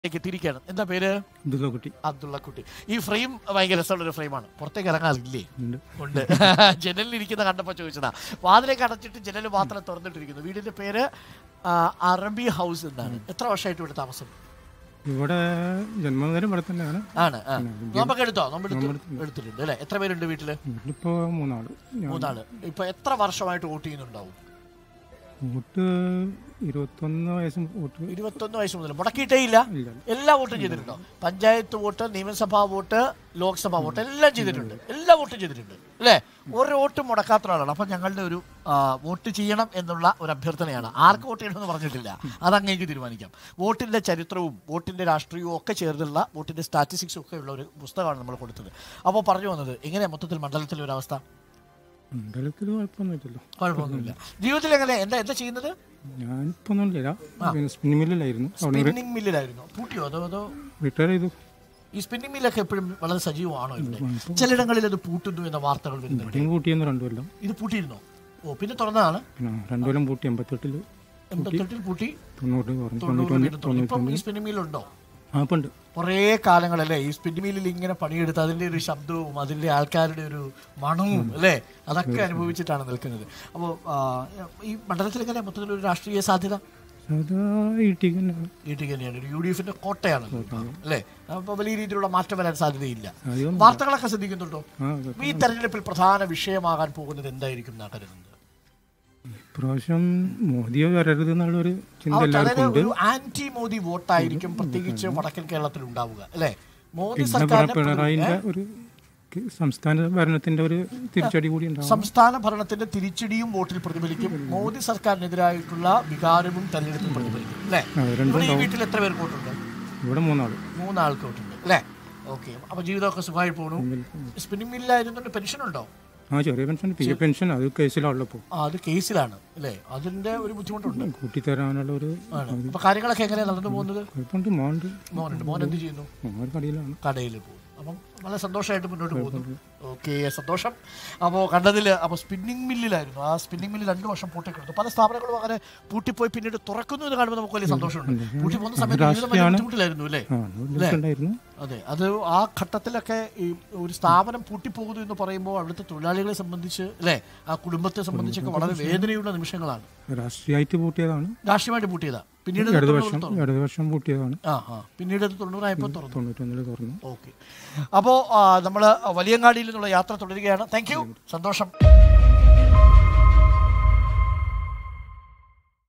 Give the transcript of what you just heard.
ലേക്ക് എത്തിയിരിക്കുകയാണ് എന്താ പേര് ദുർഗക്കുട്ടി അബ്ദുള്ള കുട്ടി ഈ ഫ്രെയിം ഭയങ്കര രസമുള്ള ഒരു ഫ്രെയിമാണ് പുറത്തേക്ക് ഇറങ്ങാറില്ലേ ഉണ്ട് ഉണ്ട് ജനലിൽ ഇരിക്കുന്ന കണ്ടപ്പോൾ ചോദിച്ചതാ വാതിലേക്ക് അടച്ചിട്ട് ജനൽ മാത്രം തുറന്നിട്ടിരിക്കുന്നു വീടിന്റെ പേര് ആ, അറബി ഹൗസ് എന്നാണ് എത്ര വർഷമായിട്ട് ഇവിടെ താമസം ഇവിടെ ജന്മദിനം ഇവിടെ തന്നെയാണ് ആണ് ആ. നോമ്പൊക്കെ എടുത്തോ നോമ്പ് എടുത്തു നോമ്പെടുത്തു. എടുത്തിട്ടുണ്ട് അല്ലേ എത്ര പേരുണ്ട് വീട്ടില് വീട്ടിലിപ്പോ മൂന്നാള് ഞാൻ മൂന്നാള് ഇപ്പൊ എത്ര വർഷമായിട്ട് വോട്ട് ചെയ്യുന്നുണ്ടാവും വോട്ട് ഇരുപത്തൊന്ന് വയസ്സും വോട്ട് ഇരുപത്തൊന്ന് വയസ്സ് മുതൽ മുടക്കിയിട്ടേ ഇല്ല ഇല്ല എല്ലാ വോട്ടും ചെയ്തിട്ടുണ്ടോ പഞ്ചായത്ത് വോട്ട് നിയമസഭാ വോട്ട് ലോക്സഭാ വോട്ട് എല്ലാം ചെയ്തിട്ടുണ്ട് എല്ലാ വോട്ടും ചെയ്തിട്ടുണ്ട് അല്ലേ ഒരു വോട്ടും മുടക്കാത്ത ഒരാളാണ് അപ്പം ഞങ്ങളുടെ ഒരു ആ, വോട്ട് ചെയ്യണം എന്നുള്ള ഒരു അഭ്യർത്ഥനയാണ് ആർക്ക് വോട്ട് ചെയ്യണമെന്ന് പറഞ്ഞിട്ടില്ല അത് അങ്ങേക്ക് തീരുമാനിക്കാം വോട്ടിന്റെ ചരിത്രവും വോട്ടിന്റെ രാഷ്ട്രീയവും ഒക്കെ ചേർന്നുള്ള വോട്ടിന്റെ സ്റ്റാറ്റിസ്റ്റിക്സും ഒക്കെ ഉള്ള ഒരു പുസ്തകമാണ് നമ്മൾ കൊടുത്തത് അപ്പോൾ പറഞ്ഞു വന്നത് എങ്ങനെ മൊത്തത്തിൽ മണ്ഡലത്തിലെ ഒരു അവസ്ഥ മണ്ഡലത്തിൽ കുഴപ്പമൊന്നുമില്ലല്ലോ കുഴപ്പമൊന്നുമില്ല ജീവിതത്തിൽ എങ്ങനെ എന്താ എന്താ ചെയ്യുന്നത് ഞാനിപ്പോ ഒന്നും ഇല്ല സ്പിന്നിങ് മില്ലിലായിരുന്നു അവിടെ സ്പിന്നിങ് മില്ലിലായിരുന്നു പൂട്ടിയോ അതോ അതോ റിട്ടയർ ചെയ്തു ഈ സ്പിന്നിംഗ് മില്ലൊക്കെ എപ്പോഴും വളരെ സജീവമാണോ ഇവിടെ ചിലയിടങ്ങളിൽ അത് പൂട്ടുന്നു എന്ന വാർത്തകൾ വരുന്നുണ്ട് ഇവിടെയും പൂട്ടിയെന്ന് രണ്ടു കൊല്ലം ഇത് പൂട്ടിയിരുന്നോ ഓ പിന്നെ തുറന്നതാണ് പിന്നെ രണ്ടു കൊല്ലം പൂട്ടി എൺപത്തെട്ടില് എൺപത്തെട്ടിൽ പൂട്ടി തൊണ്ണൂറ് പറഞ്ഞു തൊണ്ണൂറ് തൊണ്ണൂറ്റൊന്ന് വീണ്ടും തുറന്നു ഇപ്പം ഈ സ്പിന്നിംഗ് മില്ലുണ്ടോ ആ ഇപ്പൊ ഉണ്ട് കുറേ കാലങ്ങളല്ലേ ഈ സ്പിന്നിംഗ് മില്ലിൽ ഇങ്ങനെ പണിയെടുത്ത് അതിന്റെ ഒരു ശബ്ദവും അതിന്റെ ആൾക്കാരുടെ ഒരു മണവും അല്ലേ അതൊക്കെ അനുഭവിച്ചിട്ടാണ് നിൽക്കുന്നത് അപ്പോൾ ഈ മണ്ഡലത്തിൽ എങ്ങനെ മൊത്തത്തിൽ ഒരു രാഷ്ട്രീയ സാധ്യത സാധാ ഈട്ടി തന്നെ വീട്ടിൽ തന്നെയാണ് ഒരു യു ഡി എഫിന്റെ കോട്ടയാണ് അല്ലേ അപ്പോൾ വലിയ രീതിയിലുള്ള മാറ്റം വരാൻ സാധ്യതയില്ല അധികം വാർത്തകളൊക്കെ ശ്രദ്ധിക്കുന്നുണ്ടോ ആ ഈ തെരഞ്ഞെടുപ്പിൽ പ്രധാന വിഷയമാകാൻ പോകുന്നത് എന്തായിരിക്കും എന്നാ കരുതുന്നത് ഇപ്രാവശ്യം മോദിയോ വരരുത് എന്നുള്ളൊരു ചിന്ത അതായത് എല്ലാവർക്കും ഉണ്ട് ഒരു ആന്റി മോദി വോട്ടായിരിക്കും പ്രത്യേകിച്ച് വടക്കൻ കേരളത്തിൽ ഉണ്ടാവുക അല്ലെ മോദി പിന്നെ സർക്കാരിനെ പിണറായിന്റെ ഒരു ക- സംസ്ഥാന ഭരണത്തിന്റെ ഒരു തിരിച്ചടി കൂടി ഉണ്ടാവും സംസ്ഥാന ഭരണത്തിന്റെ തിരിച്ചടിയും വോട്ടിൽ പ്രതിഫലിക്കും മോദി സർക്കാരിനെതിരായിട്ടുള്ള വികാരവും തെരഞ്ഞെടുപ്പിൽ പ്രതിഫലിക്കും അല്ലെ ആ, രണ്ടും ഇവിടെ ഈ വീട്ടിൽ എത്ര പേർക്ക് വോട്ടുണ്ട് ഇവിടെ മൂന്നാള് മൂന്നാൾക്ക് വോട്ടുണ്ട് അല്ലെ ഓക്കെ അപ്പൊ ജീവിതമൊക്കെ സുഖമായി പോണു സ്പിന്നിംഗ് മില്ലായിരുന്നുകൊണ്ട് പെൻഷൻ ഉണ്ടോ ആ ചെറിയ പെൻഷൻ പി എഫ് പെൻഷൻ അത് കേസിലുള്ളപ്പോ ആ അത് കേസിലാണ് അല്ലേ അതിന്റെ ഒരു ബുദ്ധിമുട്ടുണ്ട് കൂട്ടിത്തരാനുള്ള ഒരു ആണ് അപ്പൊ കാര്യങ്ങളൊക്കെ എങ്ങനെയാണ് നടന്നു പോകുന്നത് കുഴപ്പമുണ്ട് മോണ്ട് മോനുണ്ട് മോൻ എന്ത് ചെയ്യുന്നു മോൻ കടയിലാണ് കടയിൽ പോകും അപ്പം വളരെ സന്തോഷമായിട്ട് മുന്നോട്ട് പോകുന്നു ഓക്കെ സന്തോഷം അപ്പോൾ കണ്ടതിൽ അപ്പോൾ സ്പിന്നിങ് മില്ലിലായിരുന്നു ആ സ്പിന്നിങ് മില്ലിൽ രണ്ട് വർഷം പൂട്ടിക്കിടന്നു പല സ്ഥാപനങ്ങളും അങ്ങനെ പൂട്ടിപ്പോയി പിന്നീട് തുറക്കുന്നു എന്ന് കാണുമ്പോൾ നമുക്ക് വലിയ സന്തോഷമുണ്ട് പൂട്ടി പോകുന്ന സമയത്ത് ജീവിതം വലിയ ബുദ്ധിമുട്ടിലായിരുന്നു അല്ലേ ആ അത് ഉണ്ടായിരുന്നു അതെ അത് ആ ഘട്ടത്തിലൊക്കെ ഈ ഒരു സ്ഥാപനം പൂട്ടിപ്പോകുന്നു എന്ന് പറയുമ്പോൾ അവിടുത്തെ തൊഴിലാളികളെ സംബന്ധിച്ച് അല്ലേ ആ കുടുംബത്തെ സംബന്ധിച്ചൊക്കെ വളരെ വേദനയുള്ള നിമിഷങ്ങളാണ് രാഷ്ട്രീയമായിട്ട് പൂട്ടിയതാണ് രാഷ്ട്രീയമായിട്ട് പൂട്ടിയതാ പിന്നീട് അത് ഇടത് തൊണ്ണൂറ് വർഷം തുറന്നു. ഇടത് വർഷം പൂട്ടിയതാണ് ആ ആ പിന്നീട് അത് തൊണ്ണൂറായപ്പോൾ തുറന്നു തൊണ്ണൂറ്റൊന്നില് തുറന്നു ഓക്കെ അപ്പോൾ നമ്മൾ വലിയങ്ങാടിയിൽ നിന്നുള്ള യാത്ര തുടരുകയാണ് താങ്ക് യു സന്തോഷം